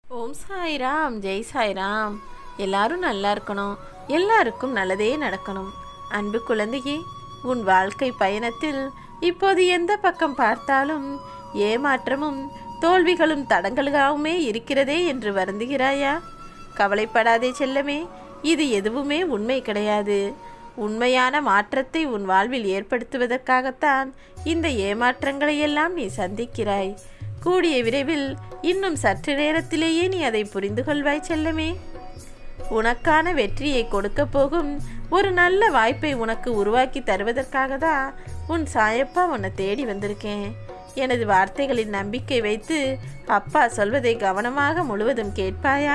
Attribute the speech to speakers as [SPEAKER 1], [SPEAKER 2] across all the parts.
[SPEAKER 1] ஓம் சாய்ராம் ஜெய் சாய்ராம் எல்லாரும் நல்லா இருக்கணும் எல்லாருக்கும் நல்லதே நடக்கணும் அன்பு குழந்தையே உன் வாழ்க்கை பயணத்தில் இப்போது எந்த பக்கம் பார்த்தாலும் ஏமாற்றமும் தோல்விகளும் தடங்கலாகவுமே இருக்கிறதே என்று வருந்துகிறாயா கவலைப்படாதே செல்லமே இது எதுவுமே உண்மை கிடையாது உண்மையான மாற்றத்தை உன் வாழ்வில் ஏற்படுத்துவதற்காகத்தான் இந்த ஏமாற்றங்களை எல்லாம் நீ சந்திக்கிறாய் கூடிய விரைவில் இன்னும் சற்று நேரத்திலேயே நீ அதை புரிந்து கொள்வாய் செல்லமே உனக்கான வெற்றியை கொடுக்க போகும் ஒரு நல்ல வாய்ப்பை உனக்கு உருவாக்கி தருவதற்காக தான் உன் சாயப்பா உன்னை தேடி வந்திருக்கேன் எனது வார்த்தைகளின் நம்பிக்கை வைத்து அப்பா சொல்வதை கவனமாக முழுவதும் கேட்பாயா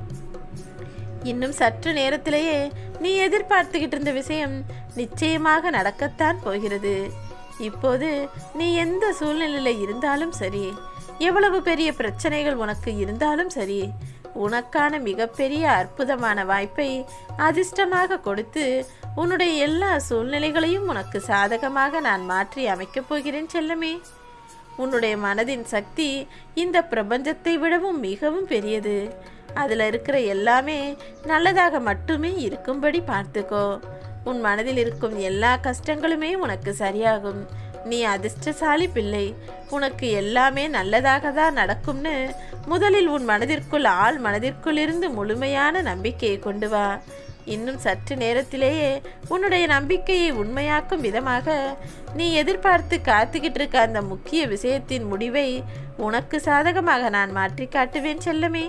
[SPEAKER 1] இன்னும் சற்று நேரத்திலேயே நீ எதிர்பார்த்துக்கிட்டு இருந்த விஷயம் நிச்சயமாக நடக்கத்தான் போகிறது இப்போது நீ எந்த சூழ்நிலையில் இருந்தாலும் சரி எவ்வளவு பெரிய பிரச்சனைகள் உனக்கு இருந்தாலும் சரி உனக்கான மிகப்பெரிய அற்புதமான வாய்ப்பை அதிர்ஷ்டமாக கொடுத்து உன்னுடைய எல்லா சூழ்நிலைகளையும் உனக்கு சாதகமாக நான் மாற்றி அமைக்கப் போகிறேன் செல்லமே உன்னுடைய மனதின் சக்தி இந்த பிரபஞ்சத்தை விடவும் மிகவும் பெரியது அதில் இருக்கிற எல்லாமே நல்லதாக மட்டுமே இருக்கும்படி பார்த்துக்கோ உன் மனதில் இருக்கும் எல்லா கஷ்டங்களுமே உனக்கு சரியாகும் நீ அதிர்ஷ்டசாலி பிள்ளை உனக்கு எல்லாமே நல்லதாக தான் நடக்கும்னு முதலில் உன் மனதிற்குள் ஆள் மனதிற்குள் இருந்து முழுமையான நம்பிக்கையை கொண்டு வா இன்னும் சற்று நேரத்திலேயே உன்னுடைய நம்பிக்கையை உண்மையாக்கும் விதமாக நீ எதிர்பார்த்து காத்துக்கிட்டு இருக்க அந்த முக்கிய விஷயத்தின் முடிவை உனக்கு சாதகமாக நான் மாற்றி காட்டுவேன் செல்லமே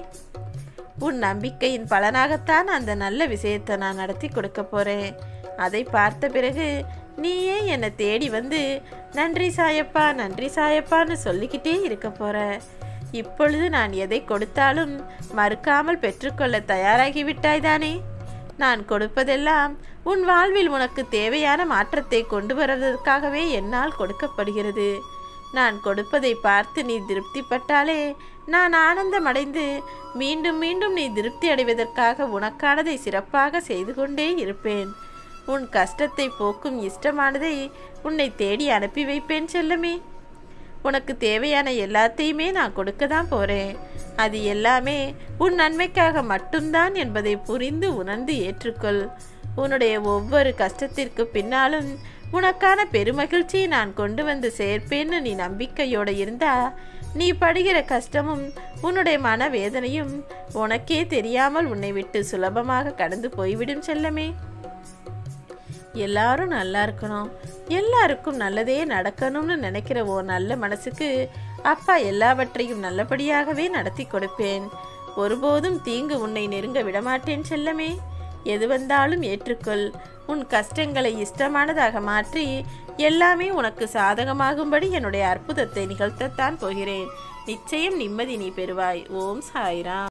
[SPEAKER 1] உன் நம்பிக்கையின் பலனாகத்தான் அந்த நல்ல விஷயத்தை நான் நடத்தி கொடுக்க போறேன் அதை பார்த்த பிறகு நீயே என்னை தேடி வந்து நன்றி சாயப்பா நன்றி சாயப்பான்னு சொல்லிக்கிட்டே இருக்க போற இப்பொழுது நான் எதை கொடுத்தாலும் மறுக்காமல் பெற்றுக்கொள்ள தயாராகி விட்டாய்தானே நான் கொடுப்பதெல்லாம் உன் வாழ்வில் உனக்கு தேவையான மாற்றத்தை கொண்டு வருவதற்காகவே என்னால் கொடுக்கப்படுகிறது நான் கொடுப்பதை பார்த்து நீ திருப்திப்பட்டாலே நான் ஆனந்தமடைந்து மீண்டும் மீண்டும் நீ திருப்தி அடைவதற்காக உனக்கானதை சிறப்பாக செய்து கொண்டே இருப்பேன் உன் கஷ்டத்தை போக்கும் இஷ்டமானதை உன்னை தேடி அனுப்பி வைப்பேன் செல்லமே உனக்கு தேவையான எல்லாத்தையுமே நான் கொடுக்க தான் போகிறேன் அது எல்லாமே உன் நன்மைக்காக மட்டும்தான் என்பதை புரிந்து உணர்ந்து ஏற்றுக்கொள் உன்னுடைய ஒவ்வொரு கஷ்டத்திற்கு பின்னாலும் உனக்கான பெருமகிழ்ச்சியை நான் கொண்டு வந்து சேர்ப்பேன்னு நீ நம்பிக்கையோடு இருந்தா நீ படுகிற கஷ்டமும் உன்னுடைய மனவேதனையும் உனக்கே தெரியாமல் உன்னை விட்டு சுலபமாக கடந்து போய்விடும் செல்லமே எல்லாரும் நல்லா இருக்கணும் எல்லாருக்கும் நல்லதே நடக்கணும்னு நினைக்கிற ஓ நல்ல மனசுக்கு அப்பா எல்லாவற்றையும் நல்லபடியாகவே நடத்தி கொடுப்பேன் ஒருபோதும் தீங்கு உன்னை நெருங்க விடமாட்டேன் செல்லமே எது வந்தாலும் ஏற்றுக்கொள் உன் கஷ்டங்களை இஷ்டமானதாக மாற்றி எல்லாமே உனக்கு சாதகமாகும்படி என்னுடைய அற்புதத்தை நிகழ்த்தத்தான் போகிறேன் நிச்சயம் நிம்மதி நீ பெறுவாய் ஓம் சாய்ராம்